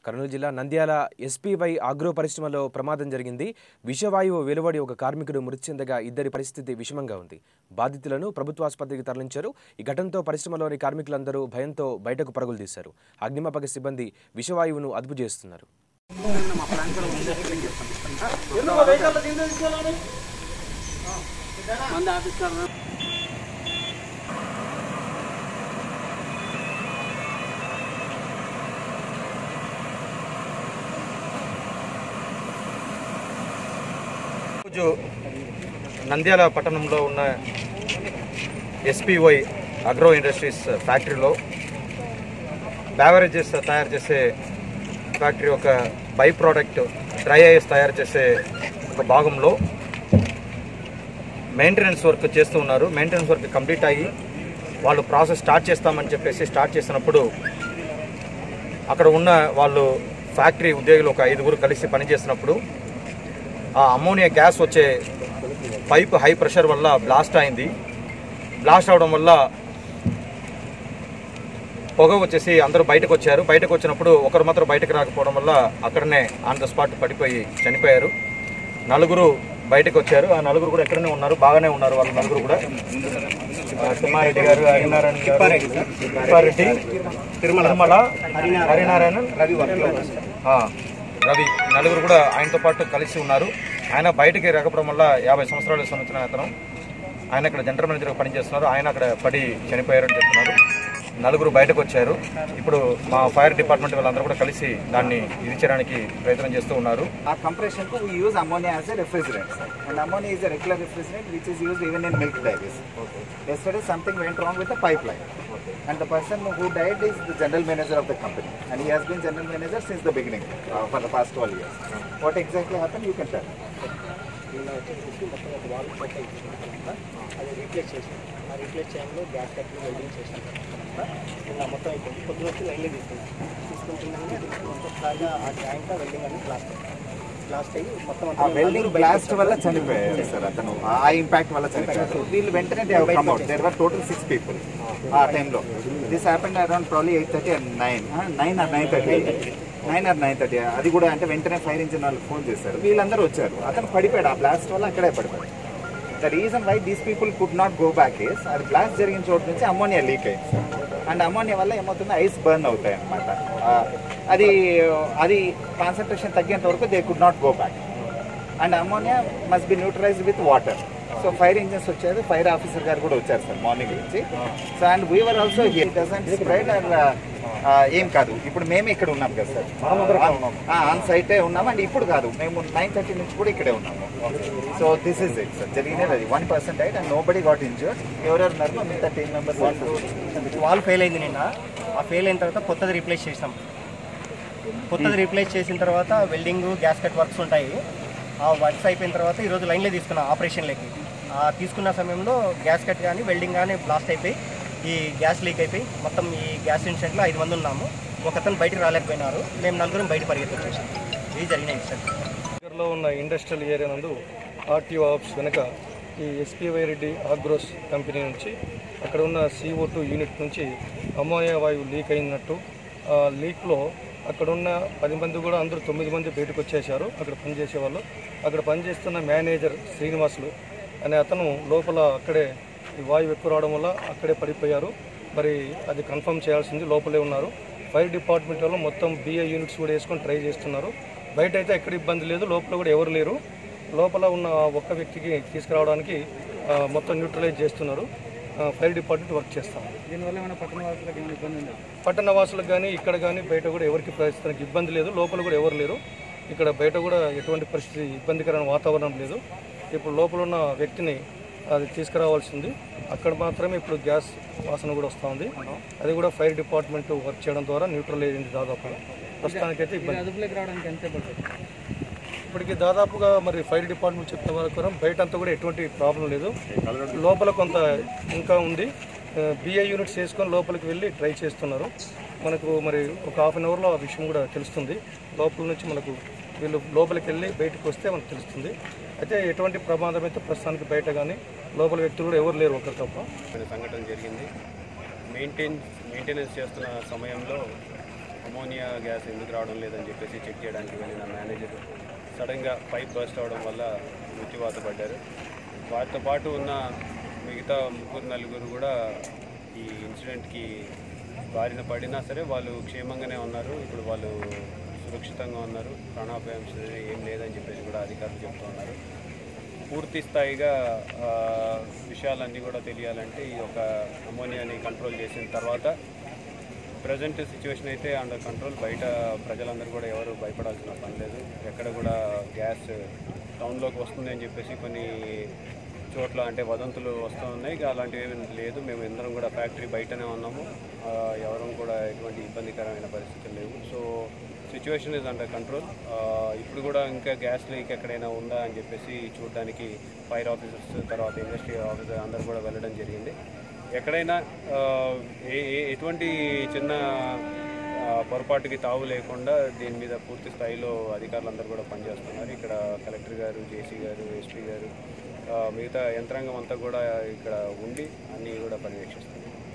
కర్నూలు జిల్లా Nandyal SPY agro పరిశ్రమలో ప్రమాదం జరిగింది విషవాయువు వెలువడి ఒక కార్మికుడు మృతి చెందగా ఇద్దరి పరిస్థితి విషమంగా ఉంది బాధితులను ప్రభుత్వ ఆసుపత్రికి తరలించారు ఈ ఘటనతో పరిశ్రమలోని కార్మికులందరూ భయంతో బయటకు పరుగులు తీశారు అగ్నిమాపక సిబ్బంది విషవాయువును అదుపు చేస్తున్నారు రోజు నంద్యాల పట్టణంలో ఉన్న ఎస్పీవై అగ్రో ఇండస్ట్రీస్ ఫ్యాక్టరీలో బ్యావరేజెస్ తయారు చేసే ఫ్యాక్టరీ ఒక బై ప్రోడక్ట్ డ్రై ఐస్ తయారు చేసే ఒక భాగంలో మెయింటెనెన్స్ వర్క్ చేస్తూ ఉన్నారు మెయింటెనెన్స్ వర్క్ కంప్లీట్ అయ్యి వాళ్ళు ప్రాసెస్ స్టార్ట్ చేస్తామని చెప్పేసి స్టార్ట్ చేసినప్పుడు అక్కడ ఉన్న వాళ్ళు ఫ్యాక్టరీ ఉద్యోగులు ఒక ఐదుగురు కలిసి పనిచేసినప్పుడు ఆ అమ్మోనియా గ్యాస్ వచ్చే పైప్ హై ప్రెషర్ వల్ల బ్లాస్ట్ అయింది బ్లాస్ట్ అవడం వల్ల పొగ వచ్చేసి అందరూ బయటకు వచ్చారు బయటకు వచ్చినప్పుడు ఒకరు మాత్రం బయటకు రాకపోవడం వల్ల అక్కడనే ఆన్ ద స్పాట్ పడిపోయి చనిపోయారు నలుగురు బయటకు వచ్చారు ఆ నలుగురు కూడా ఎక్కడనే ఉన్నారు బాగానే ఉన్నారు వాళ్ళు నలుగురు కూడా ఆ, తిమ్మారెడ్డి గారు హరినారాయణ గారు, తిప్పారెడ్డి తిరుమల హరినారాయణ రవి ఆ, రవి నలుగురు కూడా ఆయనతో పాటు కలిసి ఉన్నారు ఆయన బయటికి రాకపోవడం వల్ల యాభై సంవత్సరాలు సంవత్సరం అతను ఆయన ఇక్కడ జనరల్ మేనేజర్గా పనిచేస్తున్నారు ఆయన అక్కడ పడి చనిపోయారని చెప్తున్నారు నలుగురు బయటకు వచ్చారు ఇప్పుడు మా ఫైర్ డిపార్ట్మెంట్ వాళ్ళందరూ కూడా కలిసి దాన్ని ఇది చేయడానికి ప్రయత్నం చేస్తూ ఉన్నారు Our compression co, we use ammonia as a refrigerant. sir. And ammonia is a regular refrigerant which is used even in milk dairies. Yesterday something went wrong with the pipeline. And the person who died is the general manager of the company. And he has been general manager since the beginning uh, for the past 12 years. What exactly happened you can tell. నిన్న వచ్చేసి మొత్తం ఒక wall check ఇచ్చిన అది replace చేసాం ఆ replace చేయడంలో gas కట్లు వెల్డింగ్ చేసాం నిన్న మొత్తం అయిపోయింది పొద్దున వచ్చి లైన్లో తీసుకున్నాం తీసుకుంటున్నాము మొత్తం ఫ్లాగా ఆ ట్యాంక్ వెల్డింగ్ అనేది బ్లాస్ట్ బ్లాస్ట్ అయ్యి మొత్తం ఆ అంతా వెల్డింగ్ బ్లాస్ట్ వల్ల చనిపోయారు సార్ అతను ఆ ఇంపాక్ట్ వల్ల చనిపోయారు వీళ్ళు వెంటనే they come out there were total six people ఆ టైంలో this happened around probably eight thirty and nine nine or nine thirty nine or nine thirty అది కూడా అంటే వెంటనే ఫైర్ ఇంజిన్ వాళ్ళకి ఫోన్ చేశారు వీళ్ళందరూ వచ్చారు అతను పడిపోయాడు ఆ బ్లాస్ట్ వల్ల అక్కడే పడిపోయాడు the reason why these people could not go back is అది బ్లాస్ట్ జరిగిన చోటు నుంచి అమ్మోనియా లీక్ అయింది అండ్ అమ్మోనియా వల్ల ఏమవుతుంది ఐస్ బర్న్ అవుతాయి అనమాట అది అది కాన్సన్ట్రేషన్ తగ్గేంత వరకు they could not go back and ammonia must be neutralised with water so fire engines వచ్చారు ఫైర్ ఆఫీసర్ గారు కూడా వచ్చారు సార్ మార్నింగ్ నుంచి so and vapour also doesn't spread and ఏం కాదు ఇప్పుడు మేము ఇక్కడ ఉన్నాం కదా సార్ ఆన్ సైటే ఉన్నాం అండ్ ఇప్పుడు కాదు మేము నైన్ థర్టీ నుంచి కూడా ఇక్కడే ఉన్నాము so this is it sir జరిగినది అది వన్ పర్సెంట్ అయితే and nobody got injured ఎవరెవరు ఉన్నారు మిగతా టీమ్ మెంబర్స్ వాల్ ఫెయిల్ అయింది నిన్న ఆ ఫెయిల్ అయిన తర్వాత కొత్తది రీప్లేస్ చేసాం కొత్తది రీప్లేస్ చేసిన తర్వాత వెల్డింగ్ గ్యాస్ కట్ వర్క్స్ ఉంటాయి ఆ వర్క్స్ అయిపోయిన తర్వాత ఈరోజు లైన్లో తీసుకున్నాం ఆపరేషన్లోకి ఆ తీసుకున్న సమయంలో గ్యాస్ కట్ కానీ వెల్డింగ్ కానీ బ్లాస్ట్ అయిపోయి ఈ గ్యాస్ లీక్ అయిపోయి మొత్తం ఈ గ్యాస్ ఇన్సిడెంట్లో ఐదు మంది ఉన్నాము ఒకతను బయటకు రాలేకపోయినారు మేము నలుగురం బయట పరిగెత్తి వచ్చేసాం ఇది జరిగిన ఇన్సిడెంట్ దగ్గరలో ఉన్న ఇండస్ట్రియల్ ఏరియా నందు ఆర్టీఓ ఆఫీస్ వెనుక ఈ ఎస్పీవై రెడ్డి ఆగ్రోస్ కంపెనీ నుంచి అక్కడ ఉన్న సిఓ టూ యూనిట్ నుంచి అమ్మోనియా వాయువు లీక్ అయినట్టు ఆ లీక్లో అక్కడ ఉన్న పది మంది కూడా అందరూ తొమ్మిది మంది బయటకు వచ్చేసారు అక్కడ పనిచేసే వాళ్ళు అక్కడ పనిచేస్తున్న మేనేజర్ శ్రీనివాసులు అనే అతను లోపల అక్కడే ఈ వాయువు ఎక్కువ రావడం వల్ల అక్కడే పడిపోయారు మరి అది కన్ఫర్మ్ చేయాల్సింది లోపలే ఉన్నారు ఫైర్ డిపార్ట్మెంట్ వాళ్ళు మొత్తం బిఏ యూనిట్స్ కూడా వేసుకొని ట్రై చేస్తున్నారు బయట అయితే ఎక్కడ ఇబ్బంది లేదు లోపల కూడా ఎవరు లేరు లోపల ఉన్న ఆ ఒక్క వ్యక్తికి తీసుకురావడానికి ఆ, మొత్తం న్యూట్రలైజ్ చేస్తున్నారు ఆ, ఫైర్ డిపార్ట్మెంట్ వర్క్ చేస్తాం దీనివల్ల ఏమైనా పట్టణ వాసులకు ఏమైనా ఇబ్బంది ఉందా పట్టణ వాసులకు కానీ ఇక్కడ కానీ బయట కూడా ఎవరికి ప్రస్తుతానికి ఇబ్బంది లేదు లోపల కూడా ఎవరు లేరు ఇక్కడ బయట కూడా ఎటువంటి పరిస్థితి ఇబ్బందికరమైన వాతావరణం లేదు ఇప్పుడు లోపల ఉన్న వ్యక్తిని అది తీసుకురావాల్సింది అక్కడ మాత్రమే ఇప్పుడు గ్యాస్ వాసన కూడా వస్తూ ఉంది అది కూడా ఫైర్ డిపార్ట్మెంట్ వర్క్ చేయడం ద్వారా న్యూట్రల్ అయింది దాదాపుగా ప్రస్తుతానికైతే ఇబ్బంది అదుపులోకి రావడానికి ఎంత పడుతుంది ఇప్పటికి దాదాపుగా మరి ఫైర్ డిపార్ట్మెంట్ చెప్పిన వరకు బయట అంతా కూడా ఎటువంటి ప్రాబ్లం లేదు లోపల కొంత ఇంకా ఉంది బిఏ యూనిట్స్ వేసుకొని లోపలికి వెళ్ళి ట్రై చేస్తున్నారు మనకు మరి ఒక హాఫ్ అన్ అవర్లో ఆ విషయం కూడా తెలుస్తుంది లోపల నుంచి మనకు వీళ్ళు లోపలికి వెళ్ళి బయటకు వస్తే మనకు తెలుస్తుంది అయితే ఎటువంటి ప్రమాదం అయితే ప్రస్తుతానికి బయట కానీ లోపల వ్యక్తులు కూడా ఎవరు లేరు ఒకరు తప్ప కొన్ని సంఘటన జరిగింది మెయింటైన్ మెయింటెనెన్స్ చేస్తున్న సమయంలో అమోనియా గ్యాస్ ఎందుకు రావడం లేదని చెప్పేసి చెక్ చేయడానికి వెళ్ళిన మేనేజర్ సడన్గా పైప్ బర్స్ట్ అవడం వల్ల మృత్యువాత పడ్డారు వారితో పాటు ఉన్న మిగతా ముగ్గురు నలుగురు కూడా ఈ ఇన్సిడెంట్కి బారిన పడినా సరే వాళ్ళు క్షేమంగానే ఉన్నారు ఇప్పుడు వాళ్ళు సురక్షితంగా ఉన్నారు ప్రాణాపాయం సరే ఏం లేదని చెప్పేసి కూడా అధికారులు చెప్తూ ఉన్నారు పూర్తి స్థాయిగా ఆ, విషయాలన్నీ కూడా తెలియాలంటే ఈ యొక్క అమోనియాని కంట్రోల్ చేసిన తర్వాత ప్రజెంట్ సిచ్యువేషన్ అయితే అండర్ కంట్రోల్ బయట ప్రజలందరూ కూడా ఎవరు భయపడాల్సిన పని లేదు ఎక్కడ కూడా గ్యాస్ టౌన్లోకి వస్తుంది అని చెప్పేసి కొన్ని చోట్ల అంటే వదంతులు వస్తూ ఉన్నాయి ఇక అలాంటివి ఏమీ లేదు మేము అందరం కూడా ఫ్యాక్టరీ బయటనే ఉన్నాము ఆ, ఎవరూ కూడా ఎటువంటి ఇబ్బందికరమైన పరిస్థితులు లేవు so situation is under control ఇప్పుడు కూడా ఇంకా గ్యాస్ లీక్ ఎక్కడైనా ఉందా అని చెప్పేసి చూడడానికి ఫైర్ ఆఫీసర్స్ తర్వాత ఇండస్ట్రీ ఆఫీసర్ అందరూ కూడా వెళ్ళడం జరిగింది ఎక్కడైనా ఆ, ఏ ఏ- ఎటువంటి చిన్న ఆ, పొరపాటుకి తావు లేకుండా దీని మీద పూర్తి స్థాయిలో అధికారులందరూ కూడా పనిచేస్తున్నారు ఇక్కడ కలెక్టర్ గారు జేసీ గారు ఎస్పీ గారు ఆ, మిగతా యంత్రాంగం అంతా కూడా ఇక్కడ ఉండి అన్నీ కూడా పర్యవేక్షిస్తున్నారు